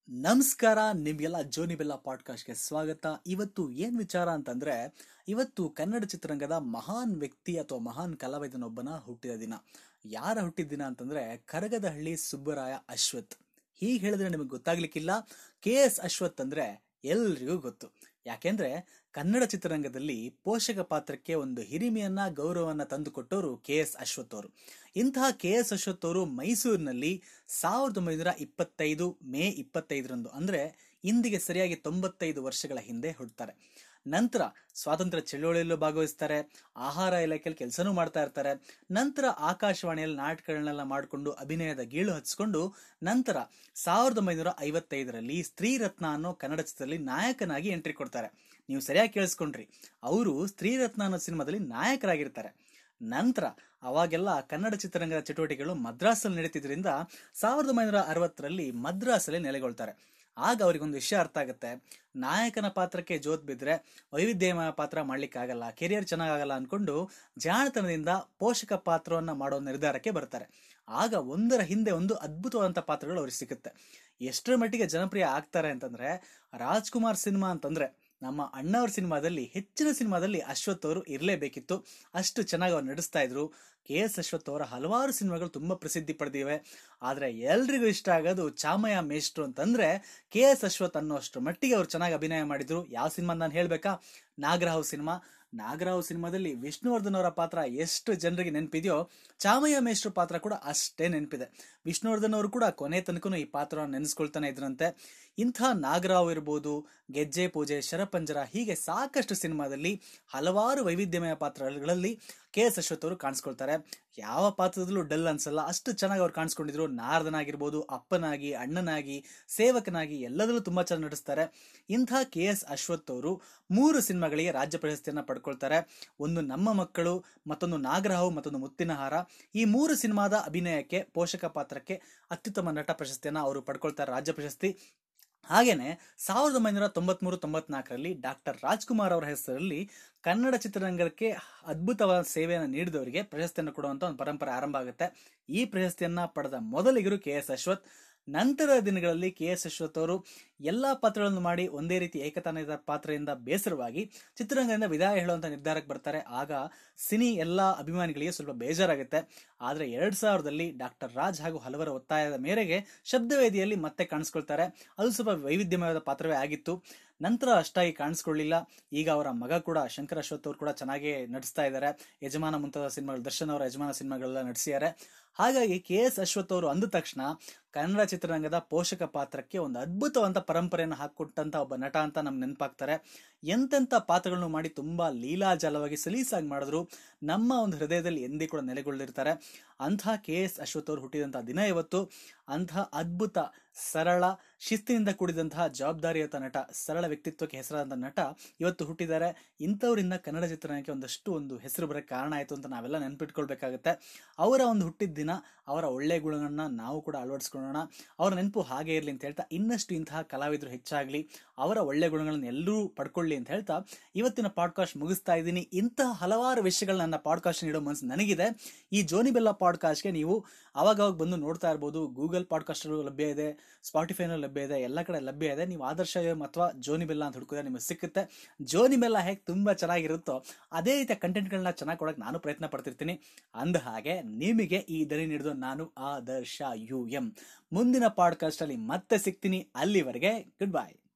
ನಮಸ್ಕಾರ ನಿಮ್ಗೆಲ್ಲ ಜೋನಿ ಬೆಲ್ಲ ಪಾಡ್ಕಾಸ್ಟ್ಗೆ ಸ್ವಾಗತ ಇವತ್ತು ಏನ್ ವಿಚಾರ ಅಂತಂದ್ರೆ ಇವತ್ತು ಕನ್ನಡ ಚಿತ್ರರಂಗದ ಮಹಾನ್ ವ್ಯಕ್ತಿ ಅಥವಾ ಮಹಾನ್ ಕಲಾವಿದನೊಬ್ಬನ ಹುಟ್ಟಿದ ದಿನ ಯಾರ ಹುಟ್ಟಿದ ದಿನ ಅಂತಂದ್ರೆ ಕರಗದಹಳ್ಳಿ ಸುಬ್ಬರಾಯ ಅಶ್ವಥ್ ಹೀಗೆ ಹೇಳಿದ್ರೆ ನಿಮಗೆ ಗೊತ್ತಾಗ್ಲಿಕ್ಕಿಲ್ಲ ಕೆ ಎಸ್ ಅಶ್ವಥ್ ಅಂದ್ರೆ ಎಲ್ರಿಗೂ ಗೊತ್ತು ಯಾಕೆಂದ್ರೆ ಕನ್ನಡ ಚಿತ್ರರಂಗದಲ್ಲಿ ಪೋಷಕ ಪಾತ್ರಕ್ಕೆ ಒಂದು ಹಿರಿಮೆಯನ್ನ ಗೌರವವನ್ನ ತಂದುಕೊಟ್ಟವರು ಕೆ ಎಸ್ ಅಶ್ವಥ್ ಅವರು ಇಂತಹ ಕೆ ಎಸ್ ಅಶ್ವಥ್ ಅವರು ಮೈಸೂರಿನಲ್ಲಿ ಸಾವಿರದ ಒಂಬೈನೂರ ಇಪ್ಪತ್ತೈದು ಮೇ ಇಪ್ಪತ್ತೈದರಂದು ಅಂದ್ರೆ ಇಂದಿಗೆ ಸರಿಯಾಗಿ ತೊಂಬತ್ತೈದು ವರ್ಷಗಳ ಹಿಂದೆ ಹುಡ್ತಾರೆ ನಂತರ ಸ್ವಾತಂತ್ರ್ಯ ಚಳುವಳಿಯಲ್ಲೂ ಭಾಗವಹಿಸ್ತಾರೆ ಆಹಾರ ಇಲಾಖೆಯಲ್ಲಿ ಕೆಲಸನೂ ಮಾಡ್ತಾ ಇರ್ತಾರೆ ನಂತರ ಆಕಾಶವಾಣಿಯಲ್ಲಿ ನಾಟಕಗಳನ್ನೆಲ್ಲ ಮಾಡಿಕೊಂಡು ಅಭಿನಯದ ಗೀಳು ಹಚ್ಕೊಂಡು ನಂತರ ಸಾವಿರದ ಒಂಬೈನೂರ ಐವತ್ತೈದರಲ್ಲಿ ಸ್ತ್ರೀ ರತ್ನ ಅನ್ನೋ ಕನ್ನಡ ಚಿತ್ರದಲ್ಲಿ ನಾಯಕನಾಗಿ ಎಂಟ್ರಿ ಕೊಡ್ತಾರೆ ನೀವು ಸರಿಯಾಗಿ ಕೇಳಿಸ್ಕೊಂಡ್ರಿ ಅವರು ಸ್ತ್ರೀ ರತ್ನ ಅನ್ನೋ ಸಿನಿಮಾದಲ್ಲಿ ನಾಯಕರಾಗಿರ್ತಾರೆ ನಂತರ ಅವಾಗೆಲ್ಲ ಕನ್ನಡ ಚಿತ್ರರಂಗದ ಚಟುವಟಿಕೆಗಳು ಮದ್ರಾಸಲ್ಲಿ ನಡೀತಿದ್ರಿಂದ ಸಾವಿರದ ಒಂಬೈನೂರ ಅರವತ್ತರಲ್ಲಿ ಮದ್ರಾಸಲ್ಲಿ ನೆಲೆಗೊಳ್ತಾರೆ ಆಗ ಅವ್ರಿಗೊಂದು ವಿಷಯ ಅರ್ಥ ಆಗುತ್ತೆ ನಾಯಕನ ಪಾತ್ರಕ್ಕೆ ಜೋತ್ ಬಿದ್ರೆ ವೈವಿಧ್ಯಮಯ ಪಾತ್ರ ಮಾಡ್ಲಿಕ್ಕಾಗಲ್ಲ ಕೆರಿಯರ್ ಚೆನ್ನಾಗಲ್ಲ ಅನ್ಕೊಂಡು ಜಾಣತನದಿಂದ ಪೋಷಕ ಪಾತ್ರವನ್ನ ಮಾಡೋ ನಿರ್ಧಾರಕ್ಕೆ ಬರ್ತಾರೆ ಆಗ ಒಂದರ ಹಿಂದೆ ಒಂದು ಅದ್ಭುತವಾದಂಥ ಪಾತ್ರಗಳು ಅವ್ರಿಗೆ ಸಿಗುತ್ತೆ ಎಷ್ಟರ ಮಟ್ಟಿಗೆ ಜನಪ್ರಿಯ ಆಗ್ತಾರೆ ಅಂತಂದ್ರೆ ರಾಜ್ಕುಮಾರ್ ಸಿನಿಮಾ ಅಂತಂದ್ರೆ ನಮ್ಮ ಅಣ್ಣವ್ರ ಸಿನಿಮಾದಲ್ಲಿ ಹೆಚ್ಚಿನ ಸಿನಿಮಾದಲ್ಲಿ ಅಶ್ವಥ್ ಅವರು ಇರಲೇಬೇಕಿತ್ತು ಅಷ್ಟು ಚೆನ್ನಾಗಿ ಅವ್ರು ನಡೆಸ್ತಾ ಇದ್ರು ಕೆ ಎಸ್ ಅಶ್ವಥ್ ಅವರ ಹಲವಾರು ಸಿನಿಮಾಗಳು ತುಂಬಾ ಪ್ರಸಿದ್ಧಿ ಪಡೆದಿವೆ ಆದ್ರೆ ಎಲ್ರಿಗೂ ಇಷ್ಟ ಆಗೋದು ಚಾಮಯ್ಯ ಮೇಷ್ಟ್ರು ಅಂತಂದ್ರೆ ಕೆ ಎಸ್ ಅಶ್ವಥ್ ಅನ್ನೋಷ್ಟು ಮಟ್ಟಿಗೆ ಅವ್ರು ಚೆನ್ನಾಗಿ ಅಭಿನಯ ಮಾಡಿದ್ರು ಯಾವ ಸಿನಿಮಾ ನಾನು ಹೇಳ್ಬೇಕಾ ನಾಗರಾವ್ ಸಿನಿಮಾ ನಾಗರಾವ್ ಸಿನಿಮಾದಲ್ಲಿ ವಿಷ್ಣುವರ್ಧನ್ ಅವರ ಪಾತ್ರ ಎಷ್ಟು ಜನರಿಗೆ ನೆನಪಿದೆಯೋ ಚಾಮಯ್ಯ ಮೇಷ್ಟ್ರ ಪಾತ್ರ ಕೂಡ ಅಷ್ಟೇ ನೆನಪಿದೆ ವಿಷ್ಣುವರ್ಧನ್ ಅವರು ಕೂಡ ಕೊನೆ ತನಕನೂ ಈ ಪಾತ್ರವನ್ನು ನೆನೆಸ್ಕೊಳ್ತಾನೆ ಇದ್ರಂತೆ ಇಂಥ ನಾಗರಾವ್ ಇರ್ಬೋದು ಗೆಜ್ಜೆ ಪೂಜೆ ಶರಪಂಜರ ಹೀಗೆ ಸಾಕಷ್ಟು ಸಿನಿಮಾದಲ್ಲಿ ಹಲವಾರು ವೈವಿಧ್ಯಮಯ ಪಾತ್ರಗಳಲ್ಲಿ ಕೆ ಎಸ್ ಅಶ್ವಥ್ ಅವರು ಕಾಣಿಸ್ಕೊಳ್ತಾರೆ ಯಾವ ಪಾತ್ರದಲ್ಲೂ ಡಲ್ ಅನ್ಸಲ್ಲ ಅಷ್ಟು ಚೆನ್ನಾಗಿ ಅವ್ರು ಕಾಣಿಸ್ಕೊಂಡಿದ್ರು ನಾರದನಾಗಿರ್ಬೋದು ಅಪ್ಪನಾಗಿ ಅಣ್ಣನಾಗಿ ಸೇವಕನಾಗಿ ಎಲ್ಲದರಲ್ಲೂ ತುಂಬಾ ಚೆನ್ನಾಗಿ ನಟಿಸ್ತಾರೆ ಇಂಥ ಕೆ ಎಸ್ ಅಶ್ವಥ್ ಅವರು ಮೂರು ಸಿನಿಮಾಗಳಿಗೆ ರಾಜ್ಯ ಪ್ರಶಸ್ತಿಯನ್ನ ಪಡ್ಕೊಳ್ತಾರೆ ಒಂದು ನಮ್ಮ ಮಕ್ಕಳು ಮತ್ತೊಂದು ನಾಗರಾವ್ ಮತ್ತೊಂದು ಮುತ್ತಿನಹಾರ ಈ ಮೂರು ಸಿನಿಮಾದ ಅಭಿನಯಕ್ಕೆ ಪೋಷಕ ಪಾತ್ರಕ್ಕೆ ಅತ್ಯುತ್ತಮ ನಟ ಪ್ರಶಸ್ತಿಯನ್ನ ಅವರು ಪಡ್ಕೊಳ್ತಾರೆ ರಾಜ್ಯ ಪ್ರಶಸ್ತಿ ಹಾಗೇನೆ ಸಾವಿರದ ಒಂಬೈನೂರ ತೊಂಬತ್ಮೂರು ತೊಂಬತ್ನಾಲ್ಕರಲ್ಲಿ ಡಾಕ್ಟರ್ ರಾಜ್ಕುಮಾರ್ ಅವರ ಹೆಸರಲ್ಲಿ ಕನ್ನಡ ಚಿತ್ರರಂಗಕ್ಕೆ ಅದ್ಭುತವಾದ ಸೇವೆಯನ್ನು ನೀಡಿದವರಿಗೆ ಪ್ರಶಸ್ತಿಯನ್ನು ಕೊಡುವಂತ ಒಂದು ಪರಂಪರೆ ಆರಂಭ ಆಗುತ್ತೆ ಈ ಪ್ರಶಸ್ತಿಯನ್ನ ಪಡೆದ ಮೊದಲಿಗರು ಕೆ ಎಸ್ ಅಶ್ವಥ್ ನಂತರ ದಿನಗಳಲ್ಲಿ ಕೆ ಎಸ್ ಅಶ್ವಥ್ ಅವರು ಎಲ್ಲಾ ಪಾತ್ರಗಳನ್ನು ಮಾಡಿ ಒಂದೇ ರೀತಿ ಏಕತಾನದ ಪಾತ್ರದಿಂದ ಬೇಸರವಾಗಿ ಚಿತ್ರರಂಗದಿಂದ ವಿದಾಯ ಹೇಳುವಂತ ನಿರ್ಧಾರಕ್ಕೆ ಬರ್ತಾರೆ ಆಗ ಸಿನಿ ಎಲ್ಲಾ ಅಭಿಮಾನಿಗಳಿಗೆ ಸ್ವಲ್ಪ ಬೇಜಾರಾಗುತ್ತೆ ಆದ್ರೆ ಎರಡ್ ಸಾವಿರದಲ್ಲಿ ಡಾಕ್ಟರ್ ರಾಜ್ ಹಾಗೂ ಹಲವರ ಒತ್ತಾಯದ ಮೇರೆಗೆ ಶಬ್ದವೇದಿಯಲ್ಲಿ ಮತ್ತೆ ಕಾಣಿಸ್ಕೊಳ್ತಾರೆ ಅದು ಸ್ವಲ್ಪ ವೈವಿಧ್ಯಮಯವಾದ ಪಾತ್ರವೇ ಆಗಿತ್ತು ನಂತರ ಅಷ್ಟಾಗಿ ಕಾಣಿಸ್ಕೊಳ್ಳಿಲ್ಲ ಈಗ ಅವರ ಮಗ ಕೂಡ ಶಂಕರ್ ಅಶ್ವಥ್ ಅವರು ಕೂಡ ಚೆನ್ನಾಗಿ ನಟಿಸ್ತಾ ಇದ್ದಾರೆ ಯಜಮಾನ ಮುಂತಾದ ಸಿನಿಮಾಗಳು ದರ್ಶನ್ ಅವರ ಯಜಮಾನ ಸಿನಿಮಾಗಳೆಲ್ಲ ನಟಿಸಿದ್ದಾರೆ ಹಾಗಾಗಿ ಕೆ ಎಸ್ ಅಶ್ವಥ್ ಅವರು ಅಂದ ತಕ್ಷಣ ಕನ್ನಡ ಚಿತ್ರರಂಗದ ಪೋಷಕ ಪಾತ್ರಕ್ಕೆ ಒಂದು ಅದ್ಭುತವಂತ ಪರಂಪರೆಯನ್ನು ಹಾಕೊಟ್ಟಂತ ಒಬ್ಬ ನಟ ಅಂತ ನಮ್ಗೆ ನೆನಪಾಗ್ತಾರೆ ಎಂತೆಂತ ಪಾತ್ರಗಳನ್ನು ಮಾಡಿ ತುಂಬಾ ಲೀಲಾಜಲವಾಗಿ ಸಲೀಸಾಗಿ ಮಾಡಿದ್ರು ನಮ್ಮ ಒಂದು ಹೃದಯದಲ್ಲಿ ಎಂದೇ ಕೂಡ ನೆಲೆಗೊಳ್ಳಿರ್ತಾರೆ ಅಂಥ ಕೆ ಎಸ್ ಅಶ್ವಥ್ ಅವರು ಹುಟ್ಟಿದಂತಹ ದಿನ ಇವತ್ತು ಅಂಥ ಅದ್ಭುತ ಸರಳ ಶಿಸ್ತಿನಿಂದ ಕೂಡಿದಂತಹ ಜವಾಬ್ದಾರಿಯುತ ನಟ ಸರಳ ವ್ಯಕ್ತಿತ್ವಕ್ಕೆ ಹೆಸರಾದಂತಹ ನಟ ಇವತ್ತು ಹುಟ್ಟಿದ್ದಾರೆ ಇಂಥವರಿಂದ ಕನ್ನಡ ಚಿತ್ರರಂಗಕ್ಕೆ ಒಂದಷ್ಟು ಒಂದು ಹೆಸರು ಬರಕ್ಕೆ ಕಾರಣ ಆಯಿತು ಅಂತ ನಾವೆಲ್ಲ ನೆನ್ಪಿಟ್ಕೊಳ್ಬೇಕಾಗತ್ತೆ ಅವರ ಒಂದು ಹುಟ್ಟಿದ ದಿನ ಅವರ ಒಳ್ಳೆ ಗುಣಗಳನ್ನ ನಾವು ಕೂಡ ಅಳವಡಿಸ್ಕೊಳ್ಳೋಣ ಅವರ ನೆನಪು ಹಾಗೆ ಇರಲಿ ಅಂತ ಹೇಳ್ತಾ ಇನ್ನಷ್ಟು ಇಂತಹ ಕಲಾವಿದರು ಹೆಚ್ಚಾಗಲಿ ಅವರ ಒಳ್ಳೆ ಗುಣಗಳನ್ನು ಎಲ್ಲರೂ ಪಡ್ಕೊಳ್ಳಿ ಅಂತ ಹೇಳ್ತಾ ಇವತ್ತಿನ ಪಾಡ್ಕಾಸ್ಟ್ ಮುಗಿಸ್ತಾ ಇದ್ದೀನಿ ಇಂತಹ ಹಲವಾರು ವಿಷಯಗಳು ನನ್ನ ಪಾಡ್ಕಾಸ್ಟ್ ನೀಡೋ ಮನಸ್ಸು ನನಗಿದೆ ಈ ಜೋನಿ ಬೆಲ್ಲ ಪಾಡ್ಕಾಸ್ಟ್ಗೆ ನೀವು ಅವಾಗವಾಗ ಬಂದು ನೋಡ್ತಾ ಇರ್ಬೋದು ಗೂಗಲ್ ಪಾಡ್ಕಾಸ್ಟ್ ಲಭ್ಯ ಇದೆ ಸ್ಪಾಟಿಫೈನಲ್ಲಿ ಲಭ್ಯ ಇದೆ ಎಲ್ಲ ಕಡೆ ಲಭ್ಯ ಇದೆ ನೀವು ಆದರ್ಶ ಅಥವಾ ಜೋನಿ ಬೆಲ್ಲ ಅಂತ ಹುಡುಕಿದ್ರೆ ನಿಮಗೆ ಸಿಕ್ಕುತ್ತೆ ಜೋನಿ ಬೆಲ್ಲ ಹೇಗೆ ತುಂಬಾ ಚೆನ್ನಾಗಿರುತ್ತೋ ಅದೇ ರೀತಿಯ ಕಂಟೆಂಟ್ಗಳನ್ನ ಚೆನ್ನಾಗಿ ಕೊಡಕ್ಕೆ ನಾನು ಪ್ರಯತ್ನ ಪಡ್ತಿರ್ತೀನಿ ಅಂದ ಹಾಗೆ ನಿಮಗೆ ಈ ದನಿ ನೀಡಿದ ನಾನು ಆದರ್ಶ ಯು ಎಂ ಮುಂದಿನ ಪಾಡ್ಕಾಸ್ಟ್ ಅಲ್ಲಿ ಮತ್ತೆ ಸಿಗ್ತೀನಿ ಅಲ್ಲಿವರೆಗೆ ಗುಡ್ ಬೈ